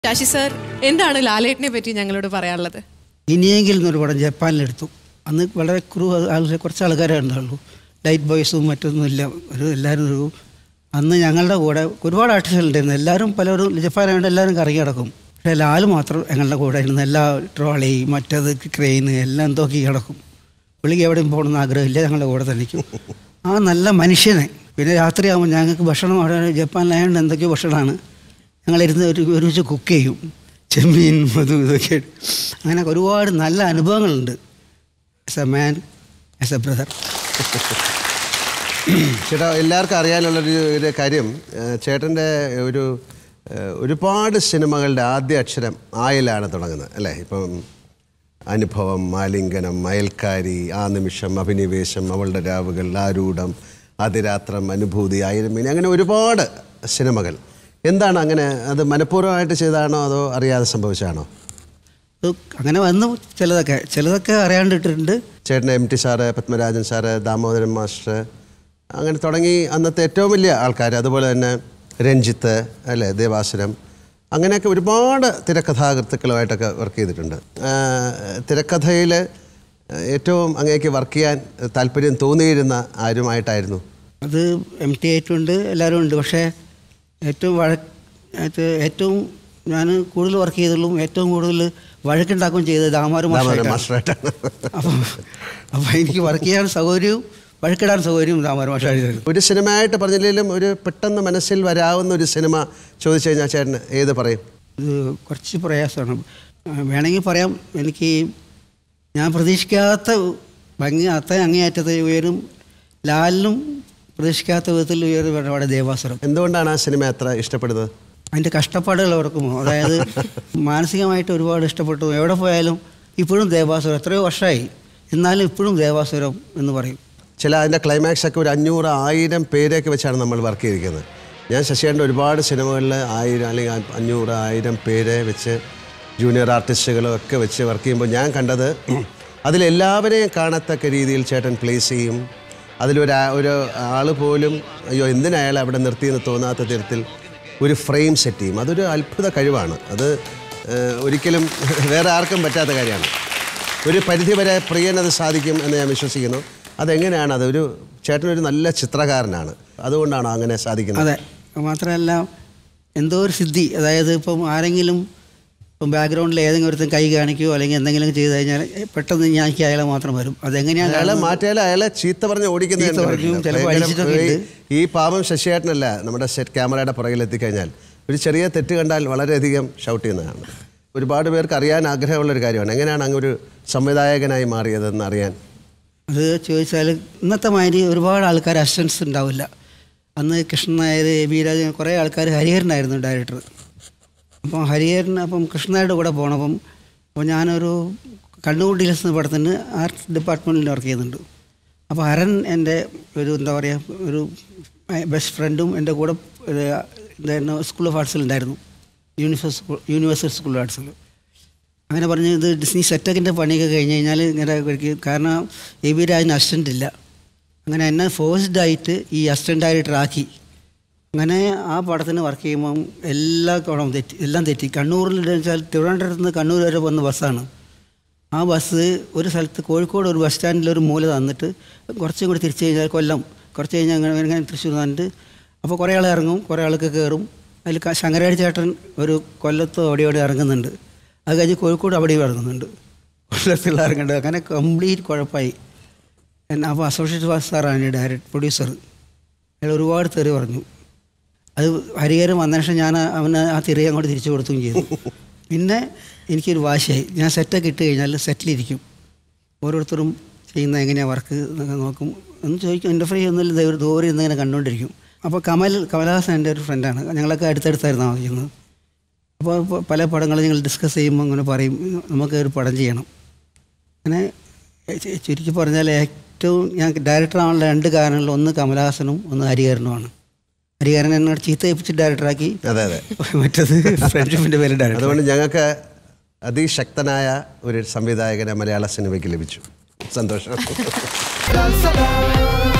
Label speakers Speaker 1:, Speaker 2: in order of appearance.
Speaker 1: Sasi sir എന്താണ് ലാലേട്ടനെ പറ്റി ഞങ്ങളോട് പറയാനുള്ളത്
Speaker 2: ഇനിയെങ്കിലും എന്നൊരു പടം ജപ്പാനിലെടുത്തു അന്ന് വളരെ കുറു ആളുകൾ കുറച്ച് ആൾക്കാരേ ഉണ്ടാവുള്ളൂ ലൈറ്റ് ബോയ്സും മറ്റൊന്നും ഇല്ല ഒരു എല്ലാവരും ഒരു അന്ന് ഞങ്ങളുടെ കൂടെ ഒരുപാട് ആർട്ടിസ്റ്റുകൾ ഉണ്ടായിരുന്നു എല്ലാവരും പലരും ജപ്പാനായിട്ട് എല്ലാവരും കറങ്ങി കിടക്കും പക്ഷേ ലാൽ മാത്രം ഞങ്ങളുടെ കൂടെ ഇരുന്ന് എല്ലാ ട്രോളി മറ്റത് ക്രെയിന് എല്ലാം തോക്കി കിടക്കും പുള്ളിക്ക് എവിടെയും പോകണമെന്ന് ആഗ്രഹമില്ല ഞങ്ങളുടെ കൂടെ തന്നെ നിൽക്കും ആ നല്ല മനുഷ്യനെ പിന്നെ രാത്രിയാകുമ്പോൾ ഞങ്ങൾക്ക് ഭക്ഷണം അവിടെ ജപ്പാനിലായതുകൊണ്ട് എന്തൊക്കെയോ ഭക്ഷണമാണ് ഞങ്ങളിരുന്ന് ഒരു ഒരുമിച്ച് കുക്ക് ചെയ്യും ചെമ്മീൻ അതും ഇതൊക്കെ അങ്ങനെ ഒരുപാട് നല്ല അനുഭവങ്ങളുണ്ട് as a man as a brother
Speaker 3: ചേട്ടാ എല്ലാവർക്കും അറിയാനുള്ളൊരു ഒരു കാര്യം ഏഹ് ചേട്ടൻ്റെ ഒരു ഏഹ് ഒരുപാട് സിനിമകളുടെ ആദ്യ അക്ഷരം ആയിലാണ് തുടങ്ങുന്നത് അല്ലേ ഇപ്പം അനുഭവം ആലിംഗനം അയൽക്കാരി ആ നിമിഷം അഭിനിവേശം അവളുടെ രാവുകൾ ആരൂഢം അതിരാത്രം അനുഭൂതി ആയിരം മീനി അങ്ങനെ ഒരുപാട് സിനിമകൾ എന്താണ് അങ്ങനെ അത് മനഃപൂർവ്വമായിട്ട് ചെയ്തതാണോ അതോ അറിയാതെ സംഭവിച്ചതാണോ
Speaker 2: അത് അങ്ങനെ വന്നു ചിലതൊക്കെ ചിലതൊക്കെ അറിയാണ്ടിട്ടുണ്ട്
Speaker 3: ചേട്ടൻ M T sir Padmarajan sir Damodaran master അങ്ങനെ തുടങ്ങി അന്നത്തെ ഏറ്റവും വലിയ ആൾക്കാർ അതുപോലെ തന്നെ രഞ്ജിത്ത് അല്ലേ ദേവാസുരം അങ്ങനെയൊക്കെ ഒരുപാട് തിരക്കഥാകൃത്തുക്കളുമായിട്ടൊക്കെ വർക്ക് ചെയ്തിട്ടുണ്ട് തിരക്കഥയിൽ ഏറ്റവും അങ്ങേക്ക് വർക്ക് ചെയ്യാൻ താല്പര്യം തോന്നിയിരുന്ന ആരുമായിട്ടായിരുന്നു
Speaker 2: അത് എം ടി ആയിട്ടുണ്ട് എല്ലാവരും ഉണ്ട് പക്ഷേ ഏറ്റവും വഴ ഏറ്റ- ഏറ്റവും ഞാൻ കൂടുതൽ വർക്ക് ചെയ്തുള്ളൂ ഏറ്റവും കൂടുതൽ വഴക്കുണ്ടാക്കുകയും ചെയ്തത് ദാമാരു
Speaker 3: ദാമോദരൻ
Speaker 2: മാഷായിട്ടാണ്
Speaker 3: മാസ്റ്ററായിട്ടാണ്
Speaker 2: അപ്പം അപ്പം എനിക്ക് വർക്ക് ചെയ്യാൻ സൗകര്യവും വഴക്കിടാൻ സൗകര്യവും ദാമാരു മാഷായിരുന്നു
Speaker 3: ഒരു സിനിമയായിട്ട് പറഞ്ഞില്ലെങ്കിലും ഒരു പെട്ടെന്ന് മനസ്സിൽ വരാവുന്ന ഒരു സിനിമ ചോദിച്ചു കഴിഞ്ഞാൽ ചേട്ടൻ ഏത് പറയും
Speaker 2: ഇത് കുറച്ച് പ്രയാസമാണ് ആ, വേണമെങ്കിൽ പറയാം എനിക്ക് ഞാൻ പ്രതീക്ഷിക്കാത്ത ഭംഗി അത്ര അങ്ങേയറ്റത്തെ ഉയരും ലാലിനും പ്രതീക്ഷിക്കാത്ത വിധത്തിൽ ഉയരും അവിടെ ദേവാസുരം
Speaker 3: എന്തുകൊണ്ടാണ് ആ സിനിമ അത്ര ഇഷ്ടപ്പെടുന്നത്
Speaker 2: അതിൻ്റെ കഷ്ടപ്പാടുകൾ ഓർക്കുമോ അതായത് മാനസികമായിട്ട് ഒരുപാട് ഇഷ്ടപ്പെട്ടു എവിടെ പോയാലും ഇപ്പോഴും ദേവാസുരം എത്രയോ വർഷമായി എന്നാലും ഇപ്പോഴും ദേവാസുരം എന്ന് പറയും
Speaker 3: ചില അതിൻ്റെ ക്ലൈമാക്സ് ഒക്കെ ഒരു അഞ്ഞൂറ് ആയിരം പേരെയൊക്കെ വെച്ചാണ് നമ്മൾ വർക്ക് ചെയ്തിരിക്കുന്നത് ഞാൻ ശശിയുടെ ഒരുപാട് സിനിമകളിൽ ആയിരം അല്ലെങ്കിൽ ആ- അഞ്ഞൂറ് ആയിരം പേരെ വെച്ച് ജൂനിയർ ആർട്ടിസ്റ്റുകളും ഒക്കെ വെച്ച് വർക്ക് ചെയ്യുമ്പോൾ ഞാൻ കണ്ടത് അതിലെല്ലാവരെയും കാണത്തക്ക രീതിയിൽ ചേട്ടൻ പ്ലേസ് ചെയ്യും അതിലൊരു ആ- ഒരു ആൾ പോലും അയ്യോ എന്തിനാ അയാൾ അവിടെ നിർത്തിയെന്ന് തോന്നാത്ത തരത്തിൽ ഒരു ഫ്രെയിം സെറ്റ് ചെയ്യും അതൊരു അത്ഭുത കഴിവാണ് അത് ഏഹ്, ഒരിക്കലും വേറെ ആർക്കും പറ്റാത്ത കാര്യമാണ് ഒരു പരിധിവരെ പ്രിയനത് സാധിക്കും എന്ന് ഞാൻ വിശ്വസിക്കുന്നു അതെങ്ങനെയാണ് അത് ഒരു ചേട്ടനൊരു നല്ല ചിത്രകാരനാണ് അതുകൊണ്ടാണോ അങ്ങനെ സാധിക്കുന്നത്
Speaker 2: അതെ മാത്രമല്ല എന്തോ ഒരു സിദ്ധി അതായത് ഇപ്പം ആരെങ്കിലും ഇപ്പം ബാക്ക്ഗ്രൗണ്ടിൽ ഏതെങ്കിലും ഒരുത്തൻ കൈ കാണിക്കുകയോ അല്ലെങ്കിൽ എന്തെങ്കിലും ചെയ്ത് കഴിഞ്ഞാൽ പെട്ടെന്ന് ഞാൻ അയാളെ മാത്രം വരും അതെങ്ങനെയാണ്
Speaker 3: അയാളെ മാറ്റിയാൽ അയാളെ ചീത്ത പറഞ്ഞ് ഓടിക്കുന്നത്
Speaker 2: ചീത്ത
Speaker 3: ഞാൻ
Speaker 2: പറയും,
Speaker 3: കണ്ടിട്ടുണ്ട്.
Speaker 2: ചിലപ്പോൾ
Speaker 3: ഭയങ്കര
Speaker 2: അടിച്ചിട്ടൊക്കെ
Speaker 3: ഈ-
Speaker 2: ഉണ്ട്.
Speaker 3: ഈ പാവം ശശിയേട്ടനല്ല നമ്മുടെ സെറ്റ് ക്യാമറയുടെ പുറകിൽ എത്തിക്കഴിഞ്ഞാൽ ഒരു ചെറിയ തെറ്റ് കണ്ടാൽ വളരെയധികം ഷൗട്ട് ചെയ്യുന്നതാണ് ഒരുപാട് പേർക്ക് അറിയാൻ ആഗ്രഹമുള്ള ഒരു കാര്യമാണ് എങ്ങനെയാണ് അങ്ങ് ഒരു സംവിധായകനായി മാറിയതെന്ന് അറിയാൻ
Speaker 2: അത് ചോദിച്ചാൽ ഇന്നത്തെ മാതിരി ഒരുപാട് ആൾക്കാർ അസിസ്റ്റൻസ് ഉണ്ടാവില്ല അന്ന് കൃഷ്ണൻ നായർ എ ബി രാജൻ കുറേ ആൾക്കാർ ഹരിഹരനായിരുന്നു ഡയറക്ടർ അപ്പം ഹരിഹരൻ അപ്പം കൃഷ്ണനായുടെ കൂടെ പോകണം അപ്പോൾ ഞാനൊരു കണ്ണുകുട്ടി എന്ന പടത്തിന് ആർട്ട് ഡിപ്പാർട്ട്മെൻറ്റിൽ വർക്ക് ചെയ്യുന്നുണ്ട് അപ്പോൾ ഹരൻ എൻ്റെ ഒരു എന്താ പറയുക ഒരു ബെസ്റ്റ് ഫ്രണ്ടും എൻ്റെ കൂടെ ഒരു എന്തായിരുന്നു സ്കൂൾ ഓഫ് ആർട്സിലുണ്ടായിരുന്നു യൂണിവേഴ്സ് യൂണിവേഴ്സിറ്റി സ്കൂൾ ഓഫ് ആർട്സിൽ അങ്ങനെ പറഞ്ഞ് ഇത് ഡിസ്നി സെറ്റക്കിൻ്റെ പണിയൊക്കെ കഴിഞ്ഞ് കഴിഞ്ഞാൽ ഇങ്ങനെ ഇവർക്ക് കാരണം എ ബി രാജിന് അസിസ്റ്റൻ്റ് ഇല്ല അങ്ങനെ എന്നെ ഫോഴ്സ്ഡ് ആയിട്ട് ഈ അസിസ്റ്റൻ്റ് ഡയറക്ടർ ആക്കി അങ്ങനെ ആ പടത്തിന് വർക്ക് ചെയ്യുമ്പം എല്ലാ കുളം തെറ്റി എല്ലാം തെറ്റി കണ്ണൂരിൽ വെച്ചാൽ തിരുവനന്തപുരത്ത് നിന്ന് കണ്ണൂർ വരെ വന്ന ബസ്സാണ് ആ ബസ് ഒരു സ്ഥലത്ത് കോഴിക്കോട് ഒരു ബസ് സ്റ്റാൻഡിൽ ഒരു മൂല തന്നിട്ട് കുറച്ചും കൂടി തിരിച്ചു കഴിഞ്ഞാൽ കൊല്ലം കുറച്ച് കഴിഞ്ഞാൽ അങ്ങനെ ഇങ്ങനെ തൃശ്ശൂർ തന്നിട്ട് അപ്പോൾ കുറേ ആൾ ഇറങ്ങും കുറേ ആൾക്ക് കയറും അതിൽ ക- ശങ്കരാടി ചേട്ടൻ ഒരു കൊല്ലത്ത് അവിടെ അവിടെ ഇറങ്ങുന്നുണ്ട് അത് കഴിഞ്ഞ് കോഴിക്കോട് അവിടെയും ഇറങ്ങുന്നുണ്ട് കൊല്ലത്തുള്ള ഇറങ്ങുന്നുണ്ട് അങ്ങനെ കംപ്ലീറ്റ് കുഴപ്പമായി എന്നെ അപ്പോൾ അസോസിയേറ്റ് സാറാണ് ഡയറക്ട് പ്രൊഡ്യൂസർ അയാൾ ഒരുപാട് തെറി പറഞ്ഞു അത് ഹരിഹരൻ വന്ന ശേഷം ഞാൻ അവന് ആ തിരികെ അങ്ങോട്ട് തിരിച്ചു കൊടുക്കുകയും ചെയ്തു പിന്നെ എനിക്കൊരു വാശിയായി ഞാൻ സെറ്റൊക്കെ ഇട്ട് കഴിഞ്ഞാൽ സെറ്റിലിരിക്കും ഓരോരുത്തരും ചെയ്യുന്ന എങ്ങനെയാണ് വർക്ക് എന്നൊക്കെ നോക്കും എന്ന് ചോദിക്കും എൻ്റെ ഫ്രീ ഒന്നുമില്ല ദൂരെ ദൂരെ ഇരുന്ന് ഇങ്ങനെ കണ്ടുകൊണ്ടിരിക്കും അപ്പോൾ കമൽ കമലഹാസൻ എൻ്റെ ഒരു ഫ്രണ്ടാണ് ഞങ്ങളൊക്കെ അടുത്തടുത്തായിരുന്നു താമസിക്കുന്നത് അപ്പോൾ ഇപ്പോൾ പല പടങ്ങളും ഞങ്ങൾ ഡിസ്കസ് ചെയ്യുമ്പോൾ അങ്ങനെ പറയും നമുക്ക് ഒരു പടം ചെയ്യണം അങ്ങനെ ചു- ചുരുക്കി പറഞ്ഞാൽ ഏറ്റവും ഞാൻ ഡയറക്ടർ ആവാനുള്ള രണ്ട് കാരണങ്ങളിൽ ഒന്ന് കമലഹാസനും ഒന്ന് ഹരിഹരനുമാണ് ഹരിഹരൻ എന്നോട് ചീത്ത ഏൽപ്പിച്ച് ഡയറക്ടറാക്കി
Speaker 3: അതെ അതെ
Speaker 2: മറ്റത് ഫ്രണ്ട്ഷിപ്പിൻ്റെ പേര് ഡയറക്ടർ
Speaker 3: അതുകൊണ്ട് ഞങ്ങൾക്ക് അതിശക്തനായ ഒരു സംവിധായകനെ മലയാള സിനിമയ്ക്ക് ലഭിച്ചു സന്തോഷം
Speaker 4: Salsa,